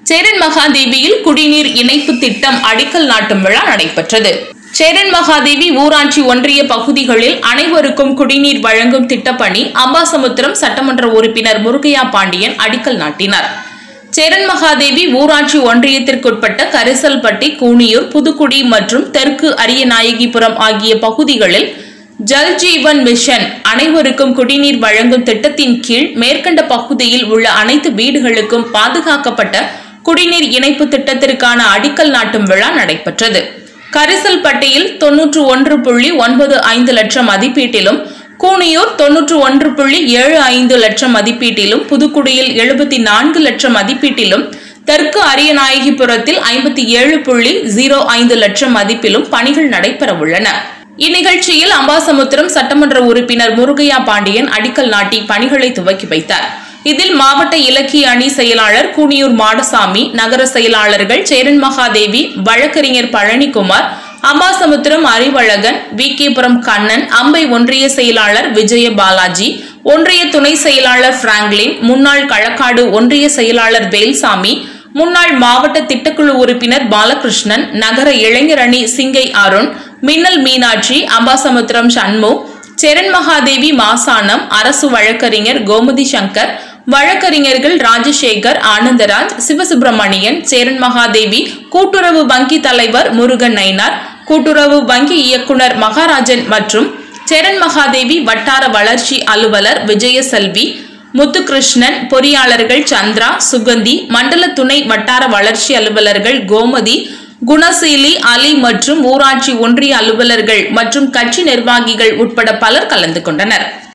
சேரன் மகாதேவியில் குடிநீர் இணைப்பு திட்டம் அடிக்கல் நாட்டும் விழா நடைபெற்றது சேரன் மகாதேவி ஊராட்சி ஒன்றிய பகுதிகளில் அனைவருக்கும் குடிநீர் வழங்கும் திட்டப்பணி அம்பாசமுத்திரம் சட்டமன்ற உறுப்பினர் முருகையா பாண்டியன் அடிக்கல் நாட்டினார் சேரன் மகாதேவி ஊராட்சி ஒன்றியத்திற்குட்பட்ட கரிசல்பட்டி கூனியூர் புதுக்குடி மற்றும் தெற்கு அரியநாயகிபுரம் ஆகிய பகுதிகளில் ஜல் ஜீவன் மிஷன் அனைவருக்கும் குடிநீர் வழங்கும் திட்டத்தின் கீழ் மேற்கண்ட பகுதியில் உள்ள அனைத்து வீடுகளுக்கும் பாதுகாக்கப்பட்ட குடிநீர் இணைப்பு திட்டத்திற்கான அடிக்கல் நாட்டும் விழா நடைபெற்றது கரிசல்பட்டியில் தொன்னூற்று ஒன்று புள்ளி ஒன்பது ஐந்து லட்சம் மதிப்பீட்டிலும் கூனியூர் தொன்னூற்று ஒன்று புள்ளி ஏழு ஐந்து லட்சம் மதிப்பீட்டிலும் புதுக்குடியில் எழுபத்தி நான்கு லட்சம் மதிப்பீட்டிலும் தெற்கு அரியநாயகிபுரத்தில் ஐம்பத்தி ஏழு புள்ளி ஜீரோ ஐந்து லட்சம் மதிப்பிலும் பணிகள் நடைபெற உள்ளன இந்நிகழ்ச்சியில் அம்பாசமுத்திரம் சட்டமன்ற உறுப்பினர் முருகையா பாண்டியன் அடிக்கல் நாட்டி பணிகளை துவக்கி வைத்தார் இதில் மாவட்ட இலக்கிய அணி செயலாளர் கூனியூர் மாடசாமி நகர செயலாளர்கள் சேரன் மகாதேவி வழக்கறிஞர் பழனிக்குமார் அம்பாசமுத்திரம் அறிவழகன் வி கேபுரம் கண்ணன் அம்பை ஒன்றிய செயலாளர் விஜய பாலாஜி ஒன்றிய துணை செயலாளர் பிராங்க்லின் முன்னாள் களக்காடு ஒன்றிய செயலாளர் வேல்சாமி முன்னாள் மாவட்ட திட்டக்குழு உறுப்பினர் பாலகிருஷ்ணன் நகர இளைஞர் அணி சிங்கை அருண் மின்னல் மீனாட்சி அம்பாசமுத்திரம் சண்மு செரன் மகாதேவி மாசானம் அரசு வழக்கறிஞர் கோமதி சங்கர் வழக்கறிஞர்கள் ராஜசேகர் ஆனந்தராஜ் சிவசுப்பிரமணியன் சேரன் மகாதேவி கூட்டுறவு வங்கி தலைவர் முருகன் நயினார் கூட்டுறவு வங்கி இயக்குனர் மகாராஜன் மற்றும் சேரன் மகாதேவி வட்டார வளர்ச்சி அலுவலர் விஜயசெல்வி முத்துகிருஷ்ணன் பொறியாளர்கள் சந்திரா சுகந்தி மண்டல துணை வட்டார வளர்ச்சி அலுவலர்கள் கோமதி குணசீலி அலி மற்றும் ஊராட்சி ஒன்றிய அலுவலர்கள் மற்றும் கட்சி நிர்வாகிகள் உட்பட பலர் கலந்து கொண்டனர்